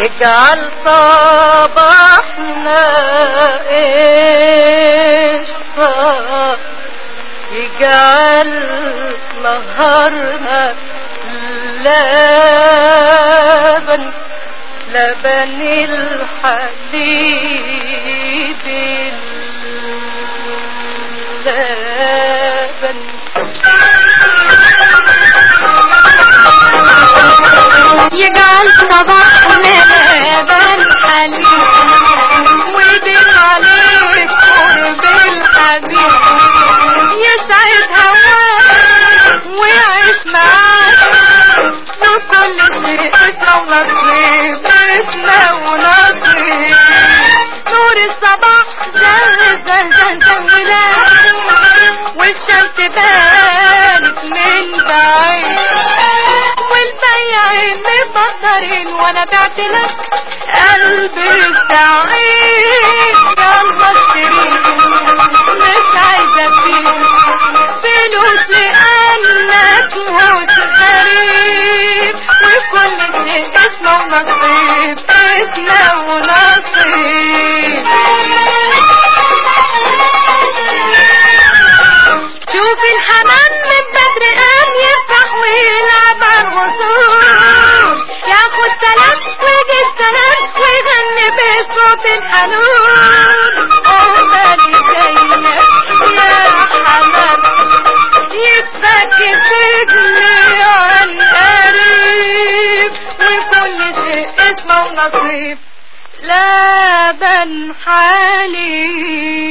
يجعل صباحنا قشطة يجعل نهارنا لبن لبن الحليب اللبن يجعل صباحنا لبن حليب ويدق عليك قرب الحبيب يسعد هواك ويعيش معاك نوصل لشيء ونصيب اسمه ونصيب نور الصباح زه زه زه زه والشمس بانت من بعيد والبياعين مفكرين وانا بعت لك قلبي السعيد يلا اشتري مش عايزة فيه فلوس لأنك موت غريب وكل شيء اسمه نصيب اسمه نصيب شوف الحمام من بدري قام يفتح ويلعب على الغصون ياخد سلام ويجي السلام ويغني بصوت الحنون عقبالي زيك يا حمام يتفك سجني عن قريب وكل شيء اسمه نصيب لبن حليب